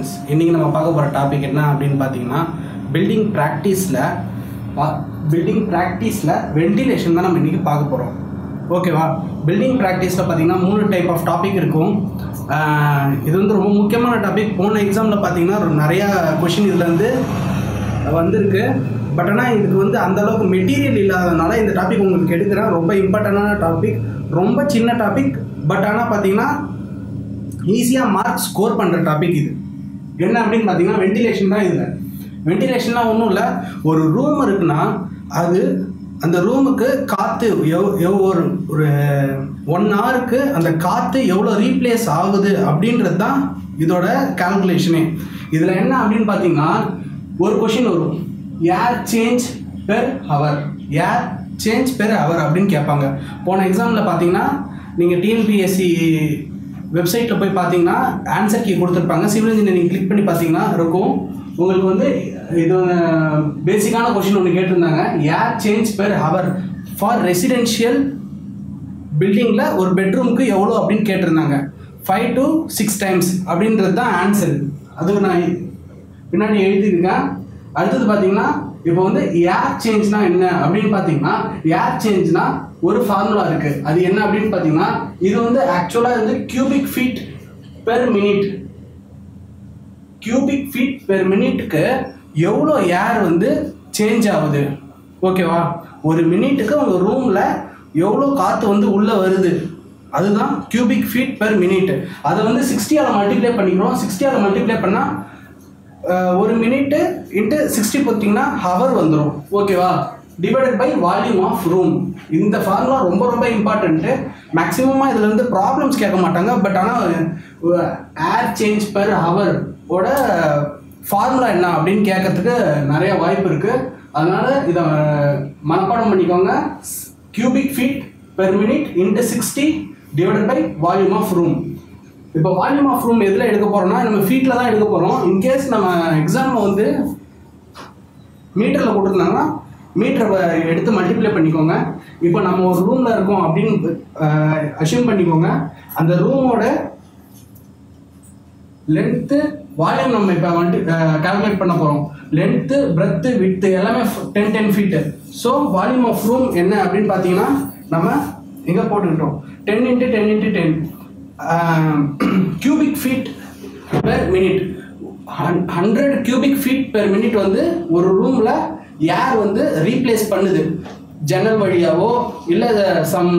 students இன்றைக்கி நம்ம பார்க்க போகிற டாபிக் என்ன அப்படின்னு பார்த்தீங்கன்னா பில்டிங் ப்ராக்டிஸில் பில்டிங் ப்ராக்டிஸில் வென்டிலேஷன் தான் நம்ம இன்றைக்கி பார்க்க போகிறோம் ஓகேவா பில்டிங் ப்ராக்டிஸில் பார்த்தீங்கன்னா மூணு டைப் ஆஃப் டாபிக் இருக்கும் ஆஹ் இது வந்து ரொம்ப முக்கியமான டாபிக் போன எக்ஸாமில் பார்த்தீங்கன்னா ஒரு நிறையா கொஷின் இதில் வந்து வந்திருக்கு பட் ஆனால் இதுக்கு வந்து அந்த அளவுக்கு மெட்டீரியல் இல்லாதனால இந்த டாபிக் உங்களுக்கு எடுக்கிறேன் ரொம்ப இம்பார்ட்டண்டான டாபிக் ரொம்ப சின்ன டாபிக் பட் ஆனால் பார்த்தீங்கன்னா ஈஸியாக மார்க் ஸ்கோர் பண்ணுற டாபிக் இது என்ன அப்படின்னு பார்த்தீங்கன்னா வென்டிலேஷன் தான் இதில் வென்டிலேஷன்லாம் ஒன்றும் இல்லை ஒரு ரூம் இருக்குன்னா அது அந்த ரூமுக்கு காற்று எவ் எவ் ஒரு ஒரு ஒன் ஹவருக்கு அந்த காற்று எவ்வளோ ரீப்ளேஸ் ஆகுது அப்படின்றது தான் இதோட கால்குலேஷனே இதில் என்ன அப்படின்னு பார்த்தீங்கன்னா ஒரு கொஷின் வரும் air change per hour air change per hour அப்படின்னு கேட்பாங்க போன எக்ஸாமில் பார்த்தீங்கன்னா நீங்கள் டிஎன்பிஎஸ்சி வெப்சைட்டில் போய் பார்த்தீங்கன்னா ஆன்சர் கீ கொடுத்துருப்பாங்க சிவில் இன்ஜினியரிங் கிளிக் பண்ணி பார்த்தீங்கன்னா இருக்கும் உங்களுக்கு வந்து இது பேசிக்கான கொஷின் ஒன்று கேட்டிருந்தாங்க air change per hour for residential பில்டிங்கில் ஒரு பெட்ரூமுக்கு எவ்வளோ அப்படின்னு கேட்டிருந்தாங்க ஃபைவ் டு சிக்ஸ் டைம்ஸ் அப்படின்றது தான் ஆன்சர் அதுக்கு நான் பின்னாடி எழுதியிருக்கேன் அடுத்தது பார்த்தீங்கன்னா இப்போ வந்து ஏர் சேஞ்ச்னா என்ன அப்படின்னு பார்த்தீங்கன்னா ஏர் சேஞ்ச்னா ஒரு ஃபார்முலா இருக்கு அது என்ன அப்படின்னு பார்த்தீங்கன்னா இது வந்து ஆக்சுவலாக வந்து cubic feet per minute cubic feet per மினிட்டுக்கு எவ்வளோ ஏர் வந்து சேஞ்ச் ஆகுது ஓகேவா ஒரு மினிட்டுக்கு உங்கள் ரூமில் எவ்வளோ காற்று வந்து உள்ளே வருது அதுதான் கியூபிக் ஃபீட் பெர் மினிட் அதை வந்து சிக்ஸ்டியால் மல்டிப்ளை பண்ணிக்கிறோம் சிக்ஸ்டியால் மல்டிப்ளை பண்ணால் ஒரு மினிட்டு இன்ட்டு சிக்ஸ்டி பார்த்தீங்கன்னா ஹவர் வந்துடும் ஓகேவா divided by volume of room இந்த ஃபார்முலா ரொம்ப ரொம்ப இம்பார்ட்டண்ட்டு மேக்ஸிமமாக இதில் வந்து ப்ராப்ளம்ஸ் கேட்க மாட்டாங்க பட் ஆனால் ஏர் சேஞ்ச் பெர் ஹவர் ஓட ஃபார்முலா என்ன அப்படின்னு கேட்கறதுக்கு நிறைய வாய்ப்பு இருக்குது அதனால் இதை மனப்பாடம் பண்ணிக்கோங்க cubic feet per minute into sixty divided by volume of room இப்போ வால்யூம் ஆஃப் ரூம் எதில் எடுக்க போகிறோம்னா நம்ம ஃபீட்டில் தான் எடுக்க போகிறோம் இன்கேஸ் நம்ம எக்ஸாமில் வந்து மீட்டரில் கொடுத்துருந்தாங்கன்னா மீட்டரை எடுத்து மல்டிப்ளை பண்ணிக்கோங்க இப்போ நம்ம ஒரு ரூமில் இருக்கோம் அப்படின்னு அஷ்யூம் பண்ணிக்கோங்க அந்த ரூமோட லென்த்து வால்யூம் நம்ம இப்போ வந்துட்டு கால்குலேட் பண்ண போகிறோம் லென்த்து பிரெத்து வித்து எல்லாமே ten ten feet so volume of room என்ன அப்படின்னு பார்த்தீங்கன்னா நம்ம எங்கே போட்டுக்கிட்டோம் ten into ten into ten cubic feet per minute hundred cubic feet per minute வந்து ஒரு ரூமில் ஏர் வந்து ரீப்ளேஸ் பண்ணுது ஜன்னல் வழியாவோ இல்லை சம்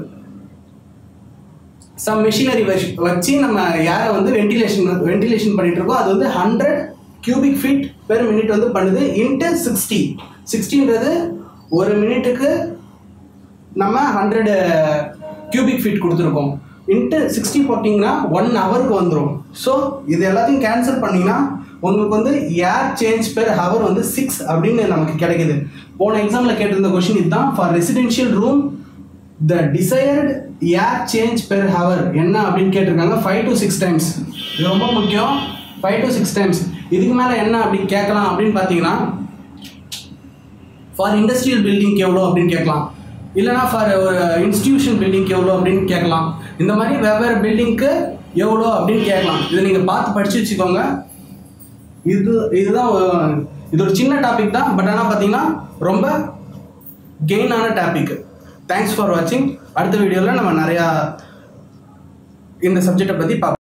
சம் மிஷினரி வச்சு நம்ம ஏரை வந்து வென்டிலேஷன் வென்டிலேஷன் பண்ணிட்டு இருக்கோம் அது வந்து hundred cubic feet per minute வந்து பண்ணுது இன்ட்டு சிக்ஸ்டி சிக்ஸ்டின்றது ஒரு மினிட்டுக்கு நம்ம ஹண்ட்ரட் கியூபிக் ஃபீட் கொடுத்துருக்கோம் இன்ட்டு சிக்ஸ்டி போட்டிங்கன்னா ஒன் ஹவருக்கு வந்துடும் ஸோ இது எல்லாத்தையும் கேன்சல் பண்ணிங்கன்னா உங்களுக்கு வந்து ஏர் சேஞ்ச் பெர் ஹவர் வந்து சிக்ஸ் அப்படின்னு நமக்கு கிடைக்குது போன எக்ஸாமில் கேட்டிருந்த கொஷின் இதுதான் for residential room the desired air change per hour என்ன அப்படின்னு கேட்டிருக்காங்க ஃபைவ் டு சிக்ஸ் டைம்ஸ் இது ரொம்ப முக்கியம் ஃபைவ் டு சிக்ஸ் டைம்ஸ் இதுக்கு மேலே என்ன அப்படி கேட்கலாம் அப்படின்னு பார்த்தீங்கன்னா ஃபார் இண்டஸ்ட்ரியல் பில்டிங்க்கு எவ்வளோ அப்படின்னு கேட்கலாம் இல்லைனா ஃபார் ஒரு இன்ஸ்டிடியூஷன் பில்டிங்க்கு எவ்வளோ அப்படின்னு கேட்கலாம் இந்த மாதிரி வெவ்வேறு பில்டிங்க்கு எவ்வளோ அப்படின்னு கேட்கலாம் இதை நீங்கள் பார்த்து படித்து வச்சுக்கோங்க இது இதுதான் இது ஒரு சின்ன டாபிக் தான் பட் ஆனால் பார்த்தீங்கன்னா ரொம்ப கெயினான டாபிக் தேங்க்ஸ் ஃபார் வாட்சிங் அடுத்த வீடியோவில் நம்ம நிறையா இந்த சப்ஜெக்டை பற்றி பார்ப்போம்